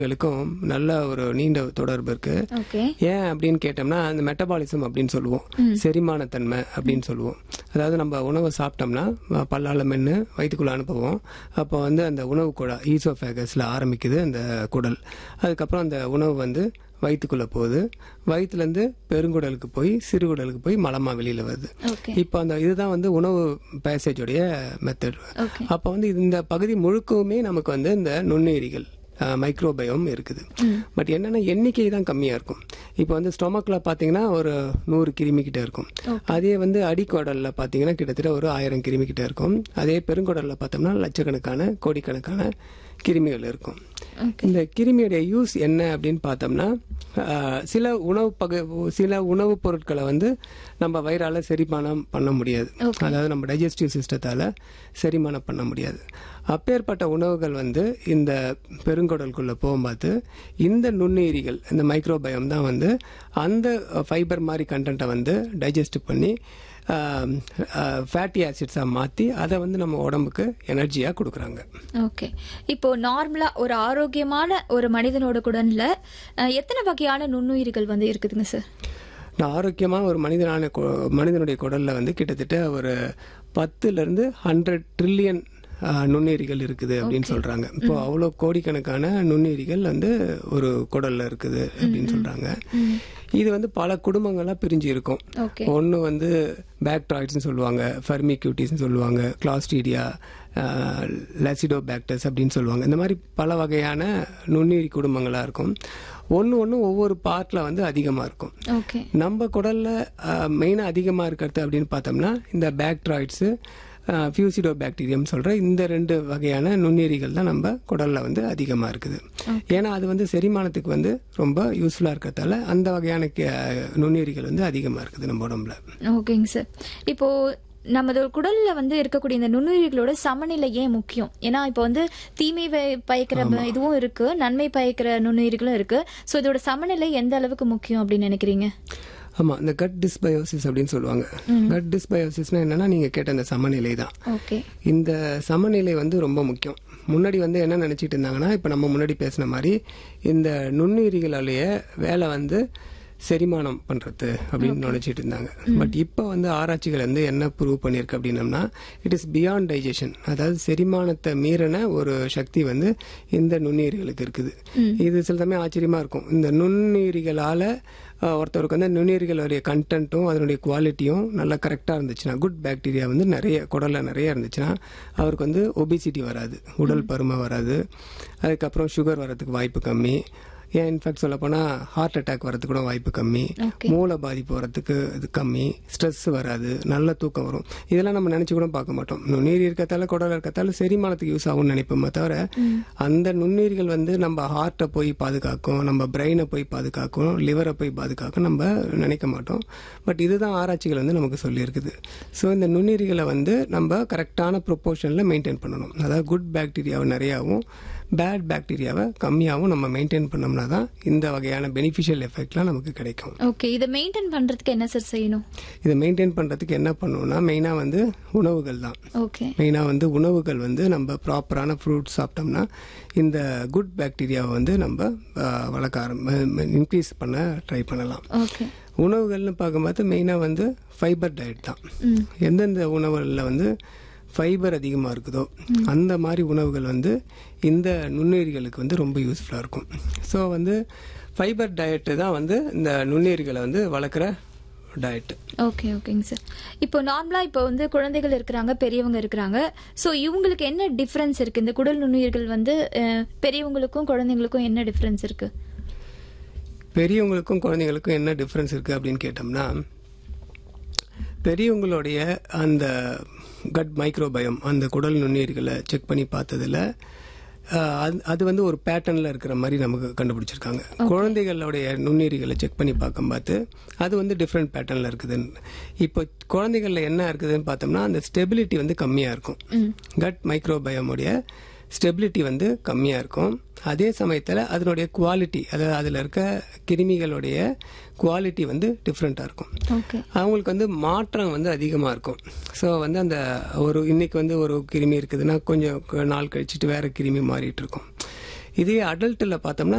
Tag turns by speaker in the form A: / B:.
A: களுக்கும் நல்ல ஒரு நீண்ட தொடர்பு இருக்கு
B: ஓகே
A: ஏன் அப்படின்னு கேட்டோம்னா அந்த மெட்டபாலிசம் அப்படின்னு சொல்லுவோம் செரிமானத்தன்மை அப்படின்னு சொல்லுவோம் அதாவது நம்ம உணவை சாப்பிட்டோம்னா அஹ், பல்லால மென்று வயிற்றுக்குள்ள அனுப்புவோம் அப்போ வந்து அந்த உணவு குழா ஈசோஃபேகஸில் ஆரம்பிக்குது அந்த குடல் அதுக்கப்புறம் அந்த உணவு வந்து வயிற்றுக்குள்ளே போகுது வயிற்றுலேருந்து பெருங்குடலுக்கு போய் சிறுகுடலுக்கு போய் மலமாக வெளியில் வருது
B: ஓகே
A: இப்போ அந்த இதுதான் வந்து உணவு பேசேஜோடைய மெத்தட்
B: ஓகே
A: அப்போ வந்து இந்த பகுதி முழுக்கவுமே நமக்கு வந்து இந்த நுண்ணுயிரிகள் மைக்ரோபயோம் இருக்குது பட் என்னன்னா எண்ணிக்கை தான் கம்மியா இருக்கும் இப்போ வந்து ஸ்டொமக்ல பாத்தீங்கன்னா ஒரு நூறு கிருமி கிட்ட இருக்கும் அதே வந்து அடிக்குடல்ல பாத்தீங்கன்னா கிட்டத்தட்ட ஒரு ஆயிரம் கிருமி கிட்ட இருக்கும் அதே பெருங்குடல்ல பார்த்தோம்னா லட்சக்கணக்கான கோடிக்கணக்கான கிருமிகள் இருக்கும் இந்த கிருமியுடைய யூஸ் என்ன அப்படின்னு பார்த்தோம்னா ஆஹ், சில உணவு பக சில உணவுப் பொருட்களை வந்து நம்ம வயிறால செரிமானம் பண்ண முடியாது அதாவது நம்ம டைஜஸ்டிவ் சிஸ்டத்தால செரிமானம் பண்ண முடியாது அப்பேற்பட்ட உணவுகள் வந்து இந்த பெருங்குடலுக்குள்ள போகும்போது இந்த நுண்ணுயிரிகள் இந்த மைக்ரோபயம் தான் வந்து அந்த ஃபைபர் மாதிரி கண்டென்ட்டை வந்து டைஜஸ்ட் பண்ணி ஃபேட்டி ஆசிட்ஸாக மாற்றி அதை வந்து நம்ம உடம்புக்கு எனர்ஜியாக கொடுக்குறாங்க
B: ஓகே இப்போ நார்மலா ஒரு ஆரோக்கியமான ஒரு மனிதனோட குடல்ல அஹ், எத்தனை வகையான நுண்ணுயிர்கள் வந்து இருக்குதுங்க சார்
A: நான் ஆரோக்கியமாக ஒரு மனிதனான கு- மனிதனுடைய குடலில் வந்து கிட்டத்தட்ட ஒரு பத்துலேருந்து ஹண்ட்ரட் ட்ரில்லியன் நுண்ணுயிரிகள் இருக்குது அப்படின்னு சொல்றாங்க இப்போ அவ்வளோ கோடிக்கணக்கான நுண்ணுயிரிகள் வந்து ஒரு குடல்ல இருக்குது அப்படின்னு சொல்றாங்க இது வந்து பல குடும்பங்களா பிரிஞ்சு இருக்கும்
B: ஓகே
A: ஒன்று வந்து பேக்ட்ராய்ட்ஸ்னு சொல்லுவாங்க ஃபர்மிக்யூட்டிஸ்னு சொல்லுவாங்க கிளாஸ்டீடியா லசிடோ பேக்டர்ஸ் அப்படின்னு சொல்லுவாங்க இந்த மாதிரி பல வகையான நுண்ணுயிரி குடும்பங்களாக இருக்கும் ஒன்று ஒன்று ஒவ்வொரு பார்ட்டில் வந்து அதிகமாக இருக்கும்
B: ஓகே
A: நம்ம குடல்ல மெயினாக அதிகமாக இருக்கிறது அப்படின்னு பார்த்தோம்னா இந்த பேக்ட்ராய்ட்ஸு ஃபியூசிடோ பாக்டீரியம் சொல்ற இந்த ரெண்டு வகையான நுண்ணுயிரிகள் தான் நம்ம குடல்ல வந்து அதிகமாக இருக்குது ஏன்னா அது வந்து செரிமானத்துக்கு வந்து ரொம்ப யூஸ்ஃபுல்லாக இருக்கிறதால அந்த வகையான கே- நுண்ணுயிரிகள் வந்து அதிகமாக இருக்குது நம்ம உடம்புல
B: ஓகேங்க சார் இப்போ நமது குடல்ல வந்து இருக்கக்கூடிய இந்த நுண்ணுயிர்களோட சமநிலை ஏன் முக்கியம் ஏன்னா இப்போ வந்து தீமை வை- பயக்கிற ப- இதுவும் இருக்கு நன்மை பயக்கிற நுண்ணுயிர்களும் இருக்கு ஸோ இதோட சமநிலை எந்த அளவுக்கு முக்கியம் அப்படின்னு நினைக்கிறீங்க
A: ஆமா இந்த கட் டிஸ்பயோசிஸ் அப்படின்னு சொல்லுவாங்க கட் டிஸ்பயோசிஸ்னா என்னன்னா நீங்க கேட்ட அந்த சமநிலை தான்
B: ஓகே
A: இந்த சமநிலை வந்து ரொம்ப முக்கியம் முன்னாடி வந்து என்ன நினைச்சிட்டு இருந்தாங்கன்னா இப்ப நம்ம முன்னாடி பேசின மாதிரி இந்த நுண்ணுயிரிகளுடைய வேலை வந்து செரிமானம் பண்றது அப்படின்னு நினைச்சிட்டு இருந்தாங்க பட் இப்போ வந்து ஆராய்ச்சிகள் வந்து என்ன ப்ரூவ் பண்ணியிருக்கு அப்படின்னம்னா இட் இஸ் பியாண்ட் டைஜஷன் அதாவது செரிமானத்தை மீறின ஒரு சக்தி வந்து இந்த நுண்ணுயிரிகளுக்கு இருக்குது இது சில சமயம் ஆச்சரியமா இருக்கும் இந்த நுண்ணுயிரிகளால அஹ், ஒருத்தருக்கு வந்து நுண்ணுயிர்களுடைய கண்டென்ட்டும் அதனுடைய குவாலிட்டியும் நல்லா கரெக்டாக இருந்துச்சுன்னா குட் பாக்டீரியா வந்து நிறைய குடல்ல நிறைய இருந்துச்சுன்னா அவருக்கு வந்து ஒபிசிட்டி வராது உடல் பருமை வராது அதுக்கப்புறம் சுகர் வர்றதுக்கு வாய்ப்பு கம்மி ஏன் இன்ஃபேக்ட் சொல்ல போனா ஹார்ட் அட்டாக் வரதுக்கு கூட வாய்ப்பு கம்மி
B: Okay.
A: மூளை பாதிப்பு வரதுக்கு இது கம்மி ஸ்ட்ரெஸ் வராது நல்ல தூக்கம் வரும் இதெல்லாம் நம்ம நினைச்சு கூட பார்க்க மாட்டோம் நுண்ணுயிரி இருக்கத்தால குடல் இருக்கத்தால செரிமானத்துக்கு யூஸ் ஆகும்னு நினைப்போமே தவிர அந்த நுண்ணுயிர்கள் வந்து நம்ம ஹார்ட்டை போய் பாதுகாக்கும் நம்ம பிரெயினை போய் பாதுகாக்கும் லிவரை போய் பாதுகாக்கும் நம்ம நினைக்க மாட்டோம் பட் இதுதான் ஆராய்ச்சிகள் வந்து நமக்கு சொல்லியிருக்குது ஸோ இந்த நுண்ணுயிரிகளை வந்து நம்ம கரெக்டான ப்ரொப்போர்ஷனில் மெயின்டைன் பண்ணணும் அதாவது குட் பாக்டீரியாவை நிறையாவும் பேட் பாக்டீரியாவை கம்மியாகவும் நம்ம மெயின்டைன் பண்ணோம்னா தான் இந்த வகையான பெனிஃபிஷியல் எஃபெக்ட்லாம் நமக்கு கிடைக்கும்
B: ஓகே இதை மெயின்டைன் பண்றதுக்கு என்ன சார் செய்யணும்
A: இதை மெயின்டைன் பண்ணுறதுக்கு என்ன பண்ணணும்னா மெயினாக வந்து உணவுகள் தான்
B: ஓகே
A: மெயினாக வந்து உணவுகள் வந்து நம்ம ப்ராப்பரான ஃப்ரூட்ஸ் சாப்பிட்டோம்னா இந்த குட் பாக்டீரியாவை வந்து நம்ம ஆஹ், வளர்க்க ஆரம்ப இன்க்ரீஸ் பண்ண ட்ரை பண்ணலாம்
B: ஓகே
A: உணவுகள்னு பார்க்கும்போது மெயினாக வந்து ஃபைபர் டயட் தான்
B: ம்
A: எந்தெந்த உணவுகளில் வந்து ஃபைபர் அதிகமாக இருக்குதோ அந்த மாதிரி உணவுகள் வந்து இந்த நுண்ணுயிரிகளுக்கு வந்து ரொம்ப யூஸ்ஃபுல்லாக இருக்கும் ஸோ வந்து ஃபைபர் டயட்டு தான் வந்து இந்த நுண்ணுயிரிகளை வந்து வளர்க்குற டயட்டு
B: ஓகே ஓகேங்க சார் இப்போ நார்மலா இப்போ வந்து குழந்தைகள் இருக்கிறாங்க பெரியவங்க இருக்கிறாங்க ஸோ இவங்களுக்கு என்ன டிஃபரன்ஸ் இருக்கு இந்த குடல் நுண்ணுயிர்கள் வந்து அஹ், பெரியவங்களுக்கும் குழந்தைங்களுக்கும் என்ன டிஃபரன்ஸ் இருக்கு
A: பெரியவங்களுக்கும் குழந்தைங்களுக்கும் என்ன டிஃப்ரென்ஸ் இருக்குது அப்படின்னு கேட்டோம்னா பெரியவங்களுடைய அந்த கட் மைக்ரோபயம் அந்த குடல் நுண்ணுயிர்களை செக் பண்ணி பார்த்ததுல ஆஹ், அது- அது வந்து ஒரு பேட்டர்ன்ல இருக்கிற மாதிரி நமக்கு கண்டுபிடிச்சிருக்காங்க குழந்தைகளுடைய நுண்ணுயிரிகளை செக் பண்ணி பார்க்கும்போது அது வந்து டிஃப்ரெண்ட் பேட்டர்ன்ல இருக்குதுன்னு இப்போ குழந்தைகள்ல என்ன இருக்குதுன்னு பார்த்தோம்னா அந்த ஸ்டெபிலிட்டி வந்து கம்மியா இருக்கும் கட் மைக்ரோபயமுடைய ஸ்டெபிலிட்டி வந்து கம்மியா இருக்கும் அதே சமயத்தில் அதனுடைய குவாலிட்டி அதாவது அதில் இருக்க கிருமிகளுடைய குவாலிட்டி வந்து டிஃப்ரெண்ட்டாக இருக்கும்
B: ஓகே
A: அவங்களுக்கு வந்து மாற்றம் வந்து அதிகமாக இருக்கும் ஸோ வந்து அந்த ஒரு இன்னைக்கு வந்து ஒரு கிருமி இருக்குதுன்னா கொஞ்சம் க- நாள் கழிச்சிட்டு வேற கிருமி மாறிட்டு இருக்கும் இதே அடல்ட்டில் பார்த்தோம்னா